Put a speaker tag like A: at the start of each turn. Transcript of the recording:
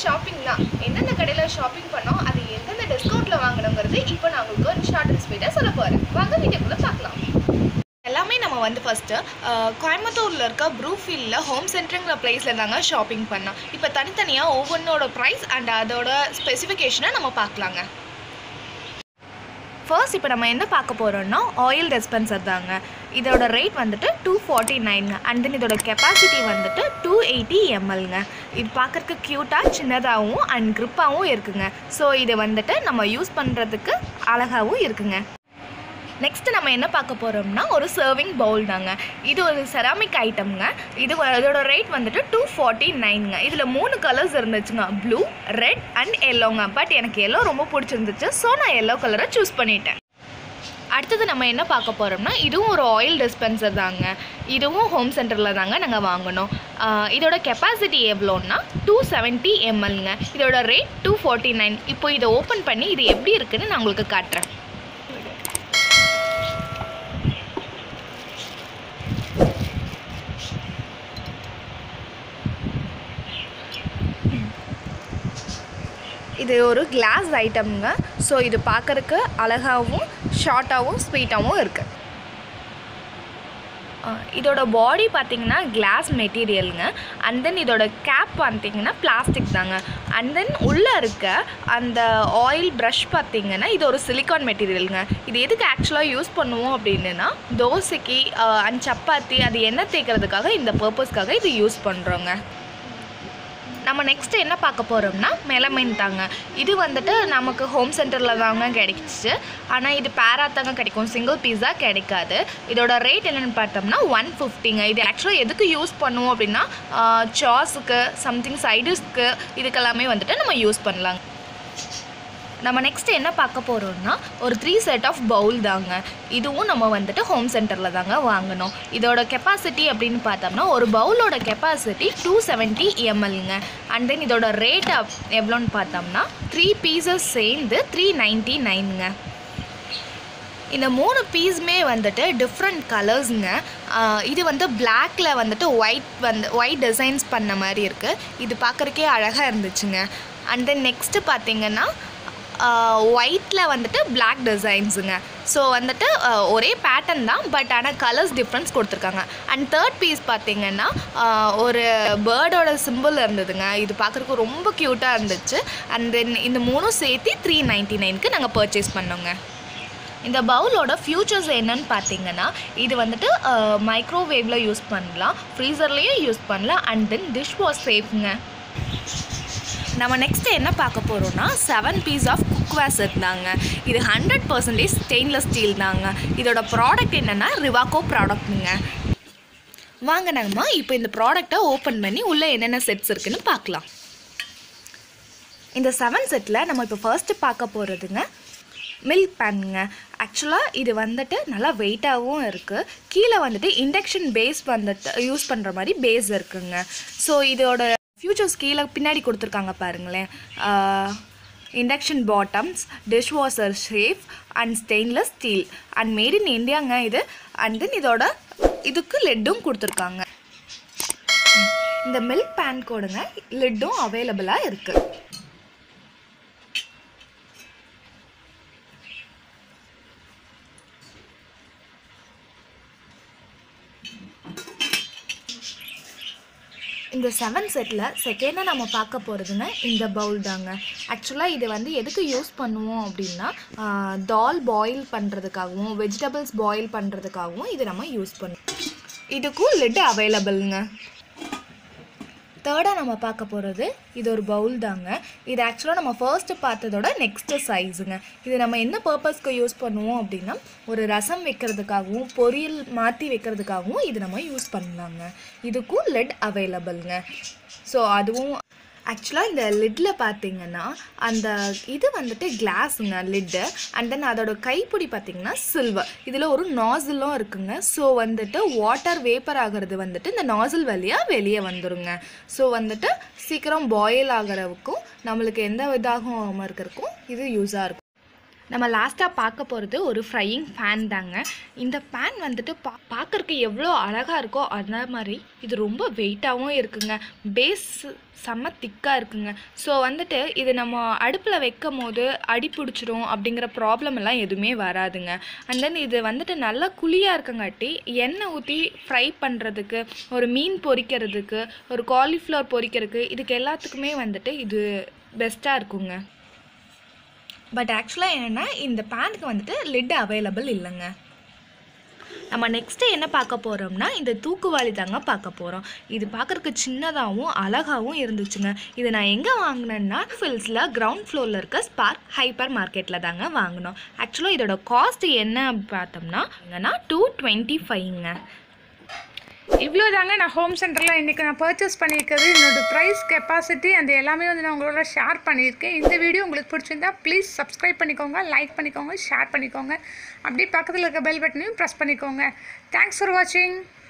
A: ஷாப்பிங்னா எந்தெந்த கடையில் ஷாப்பிங் பண்ணோம் அது எந்தெந்த டிஸ்கவுண்ட்டில் வாங்கணுங்கிறது இப்போ நான் உங்களுக்கு ஒரு ஷார்ட் அண்ட் ஸ்பீடாக சொல்ல போகிறேன் வாங்க வீடியோக்குள்ளே பார்க்கலாம் எல்லாமே நம்ம வந்து ஃபஸ்ட்டு கோயம்புத்தூரில் இருக்க ப்ரூஃபீல்டில் ஹோம் சென்டருங்கிற ப்ளேஸில் தாங்க ஷாப்பிங் பண்ணோம் இப்போ தனித்தனியாக ஒவ்வொன்றோட ப்ரைஸ் அண்ட் அதோட ஸ்பெசிஃபிகேஷனை நம்ம பார்க்கலாங்க ஃபர்ஸ்ட் இப்போ நம்ம என்ன பார்க்க போகிறோம்னா ஆயில் டிஸ்பென்சர் தாங்க இதோட ரேட் வந்துட்டு டூ ஃபார்ட்டி நைனுங்க அண்ட் தென் இதோட கெப்பாசிட்டி வந்துட்டு டூ எயிட்டி எம்எல்ங்க இது பார்க்குறக்கு க்யூட்டாக சின்னதாகவும் அண்ட் க்ரிப்பாகவும் இருக்குங்க ஸோ இது வந்துட்டு நம்ம யூஸ் பண்ணுறதுக்கு அழகாகவும் இருக்குங்க நெக்ஸ்ட் நம்ம என்ன பார்க்க போகிறோம்னா ஒரு சர்விங் பவுல் தாங்க இது ஒரு செராமிக் ஐட்டம்ங்க இது வ- இதோட ரேட் வந்துட்டு டூ ஃபார்ட்டி நைனுங்க இதில் மூணு கலர்ஸ் இருந்துச்சுங்க ப்ளூ ரெட் அண்ட் எல்லோங்க பட் எனக்கு எல்லோ ரொம்ப பிடிச்சிருந்துச்சு ஸோ நான் எல்லோ கலரை சூஸ் பண்ணிட்டேன் அடுத்தது நம்ம என்ன பார்க்க போகிறோம்னா இதுவும் ஒரு ஆயில் டிஸ்பென்சர் தாங்க இதுவும் ஹோம் சென்டரில் தாங்க நாங்கள் வாங்கினோம் ஆஹ் இதோட கெப்பாசிட்டி எவ்வளோன்னா டூ செவன்ட்டி எம்எல்ங்க இதோட ரேட் டூ ஃபார்ட்டி நைன் இப்போ இதை ஓப்பன் பண்ணி இது எப்படி இருக்குன்னு நான் உங்களுக்கு காட்டுறேன் இது ஒரு கிளாஸ் ஐட்டம்ங்க ஸோ இது பார்க்கறக்கு அழகாகவும் ஷார்ட்டாகவும் ஸ்வீட்டாகவும் இருக்குது இதோட பாடி பார்த்தீங்கன்னா கிளாஸ் மெட்டீரியலுங்க அண்ட் தென் இதோட கேப் பார்த்தீங்கன்னா பிளாஸ்டிக் தாங்க அண்ட் தென் உள்ளே இருக்க அந்த ஆயில் ப்ரஷ் பார்த்தீங்கன்னா இது ஒரு சிலிக்கான் மெட்டீரியலுங்க இது எதுக்கு ஆக்சுவலாக யூஸ் பண்ணுவோம் அப்படின்னா தோசைக்கு அண்ட் சப்பாத்தி அது எண்ணெய் தேய்க்கிறதுக்காக இந்த பர்பஸ்க்காக இது யூஸ் பண்ணுறோங்க நம்ம நெக்ஸ்ட் என்ன பார்க்க போகிறோம்னா மெலமைன் தாங்க இது வந்துட்டு நமக்கு ஹோம் சென்டரில் தாங்க கிடைச்சிச்சு ஆனால் இது பேரா தாங்க கிடைக்கும் சிங்கிள் பீஸா கிடைக்காது இதோட ரேட் என்னென்னு பார்த்தோம்னா ஒன் ஃபிஃப்டிங்க இது ஆக்சுவலாக எதுக்கு யூஸ் பண்ணுவோம் அப்படின்னா சாஸுக்கு சம்திங் சைடிஷ்க்கு இதுக்கெல்லாமே வந்துட்டு நம்ம யூஸ் பண்ணலாங்க நம்ம நெக்ஸ்ட் என்ன பார்க்க போகிறோம்னா ஒரு த்ரீ செட் ஆஃப் பவுல் தாங்க இதுவும் நம்ம வந்துட்டு ஹோம் சென்டரில் தாங்க வாங்கினோம் இதோட கெப்பாசிட்டி அப்படின்னு பார்த்தோம்னா ஒரு பவுலோட கெப்பாசிட்டி டூ செவன்ட்டி எம்எல்ங்க அண்ட் தென் இதோட ரேட் எவ்வளோன்னு பார்த்தோம்னா த்ரீ பீசஸ் சேர்ந்து த்ரீ நைன்ட்டி நைனுங்க இந்த மூணு பீஸுமே வந்துட்டு டிஃப்ரெண்ட் கலர்ஸுங்க இது வந்து பிளாக்ல வந்துட்டு ஒயிட் வந்து ஒயிட் டிசைன்ஸ் பண்ண மாதிரி இருக்குது இது பார்க்குறக்கே அழகாக இருந்துச்சுங்க அண்ட் தென் நெக்ஸ்ட்டு பார்த்தீங்கன்னா ஒயிட்டில் வந்துட்டு Black டிசைன்ஸுங்க ஸோ வந்துட்டு ஆஹ், ஒரே பேட்டர்ன் தான் பட் ஆனால் கலர்ஸ் டிஃப்ரென்ஸ் கொடுத்துருக்காங்க அண்ட் தேர்ட் பீஸ் பார்த்தீங்கன்னா ஆஹ், ஒரு பேர்டோட சிம்பிள் இருந்ததுங்க இது பார்க்குறக்கு ரொம்ப க்யூட்டாக இருந்துச்சு அண்ட் தென் இந்த மூணும் சேர்த்து த்ரீ நைன்ட்டி நைனுக்கு நாங்கள் பர்ச்சேஸ் பண்ணோங்க இந்த பவுலோட ஃபியூச்சர்ஸ் என்னன்னு பார்த்தீங்கன்னா இது வந்துட்டு மைக்ரோவேவில் யூஸ் பண்ணலாம் ஃப்ரீசர்லேயும் யூஸ் பண்ணலாம் அண்ட் தென் டிஷ் வாஷ் சேஃப்ங்க நம்ம நெக்ஸ்ட் என்ன பார்க்க போகிறோம்னா seven piece of cookware set தாங்க இது ஹண்ட்ரட் பர்சன்டேஜ் ஸ்டெயின்லெஸ் ஸ்டீல் தாங்க இதோட ப்ராடக்ட் என்னென்னா ரிவாக்கோ ப்ராடக்ட்டுங்க வாங்க நம்ம இப்போ இந்த ப்ராடக்டை ஓப்பன் பண்ணி உள்ளே என்னென்ன செட்ஸ் இருக்குன்னு பார்க்கலாம் இந்த செவன் செட்டில் நம்ம இப்போ ஃபர்ஸ்ட்டு பார்க்க போகிறதுங்க மில்க் பேனுங்க ஆக்சுவலாக இது வந்துட்டு நல்லா வெயிட்டாகவும் இருக்குது கீழே வந்துட்டு இண்டக்ஷன் பேஸ் வந்துட்டு யூஸ் பண்ணுற மாதிரி பேஸ் இருக்குங்க ஸோ இதோட ஃபியூச்சர்ஸ் கீழே பின்னாடி கொடுத்துருக்காங்க பாருங்களேன் induction bottoms dish washer safe and stainless steel and made in இந்தியாங்க இது அண்ட் தென் இதோட இதுக்கு லெட்டும் கொடுத்துருக்காங்க இந்த மில்க் பேன் கோடுங்க லிட்டும் அவைலபிளாக இருக்குது இந்த செவன் செட்டில் செகண்டாக நம்ம பார்க்க போகிறதுங்க இந்த பவுல் தாங்க ஆக்சுவலாக இது வந்து எதுக்கு யூஸ் பண்ணுவோம் அப்படின்னா ஆஹ், தால் பாயில் பண்ணுறதுக்காகவும் வெஜிடபிள்ஸ் பாயில் பண்ணுறதுக்காகவும் இது நம்ம யூஸ் பண்ணுவோம் இதுக்கும் லிட் அவைலபிள்ங்க தேர்டாக நம்ம பார்க்க போகிறது இது ஒரு பவுல் தாங்க இது ஆக்சுவலாக நம்ம ஃபர்ஸ்ட்டு பார்த்ததோட நெக்ஸ்ட்டு சைஸுங்க இது நம்ம என்ன பர்பஸ்க்கு யூஸ் பண்ணுவோம் அப்படின்னா ஒரு ரசம் வைக்கிறதுக்காகவும் பொரியல் மாற்றி வைக்கிறதுக்காகவும் இது நம்ம யூஸ் பண்ணலாங்க இதுக்கும் லெட் அவைலபிள்ங்க ஸோ அதுவும் ஆக்சுவலாக இந்த லிட்டில் பார்த்தீங்கன்னா அந்த இது வந்துட்டு கிளாஸுங்க லிட்டு அண்ட் தென் அதோட கைப்பிடி பார்த்தீங்கன்னா சில்வர் இதில் ஒரு நாசிலும் இருக்குங்க ஸோ வந்துட்டு வாட்டர் வேப்பர் ஆகிறது வந்துட்டு இந்த நாசில் வழியாக வெளியே வந்துருங்க ஸோ வந்துட்டு சீக்கிரம் பாயில் ஆகிறவுக்கும் நம்மளுக்கு எந்த இதாகவும் இருக்கிறதுக்கும் இது யூஸாக இருக்கும் நம்ம லாஸ்ட்டாக பார்க்க போகிறது ஒரு ஃப்ரையிங் பேன் தாங்க இந்த பேன் வந்துட்டு பா பார்க்கறக்கு எவ்வளோ அழகாக இருக்கோ அதே மாதிரி இது ரொம்ப வெயிட்டாகவும் இருக்குங்க பேஸ் செம்ம திக்காக இருக்குங்க ஸோ வந்துட்டு இது நம்ம அடுப்பில் வைக்கும் போது அடி பிடிச்சிரும் அப்படிங்கிற ப்ராப்ளம் எல்லாம் எதுவுமே வராதுங்க அண்ட் தென் இது வந்துட்டு நல்லா குழியாக இருக்கங்காட்டி எண்ணெய் ஊற்றி ஃப்ரை பண்ணுறதுக்கு ஒரு மீன் பொரிக்கிறதுக்கு ஒரு காலிஃப்ளவர் பொரிக்கிறதுக்கு இதுக்கு எல்லாத்துக்குமே வந்துட்டு இது பெஸ்ட்டாக இருக்குங்க பட் ஆக்சுவலாக என்னென்னா இந்த பேனுக்கு வந்துட்டு லிட் அவைலபிள் இல்லைங்க நம்ம நெக்ஸ்ட்டு என்ன பார்க்க போகிறோம்னா இந்த தூக்குவாளி தாங்க பார்க்க போகிறோம் இது பார்க்குறதுக்கு சின்னதாகவும் அழகாகவும் இருந்துச்சுங்க இது நான் எங்கே வாங்கினேன்னா ஃபில்ஸில் கிரவுண்ட் ஃப்ளோரில் இருக்க ஸ்பார்க் ஹைப்பர் மார்க்கெட்டில் தாங்க வாங்கினோம் ஆக்சுவலாக இதோட காஸ்ட் என்ன பார்த்தோம்னா என்னன்னா டூ டுவெண்ட்டி ஃபைவ்ங்க
B: இவ்வளோ தாங்க நான் ஹோம் சென்டரில் இன்றைக்கி நான் பர்ச்சேஸ் பண்ணியிருக்கிறது என்னோட ப்ரைஸ் கெப்பாசிட்டி அந்த எல்லாமே வந்து நான் உங்களோட ஷேர் பண்ணியிருக்கேன் இந்த வீடியோ உங்களுக்கு பிடிச்சிருந்தா ப்ளீஸ் சப்ஸ்கிரைப் பண்ணிக்கோங்க லைக் பண்ணிக்கோங்க ஷேர் பண்ணிக்கோங்க அப்படியே பக்கத்தில் இருக்க பெல் பட்டனையும் ப்ரெஸ் பண்ணிக்கோங்க தேங்க்ஸ் ஃபார் வாட்சிங்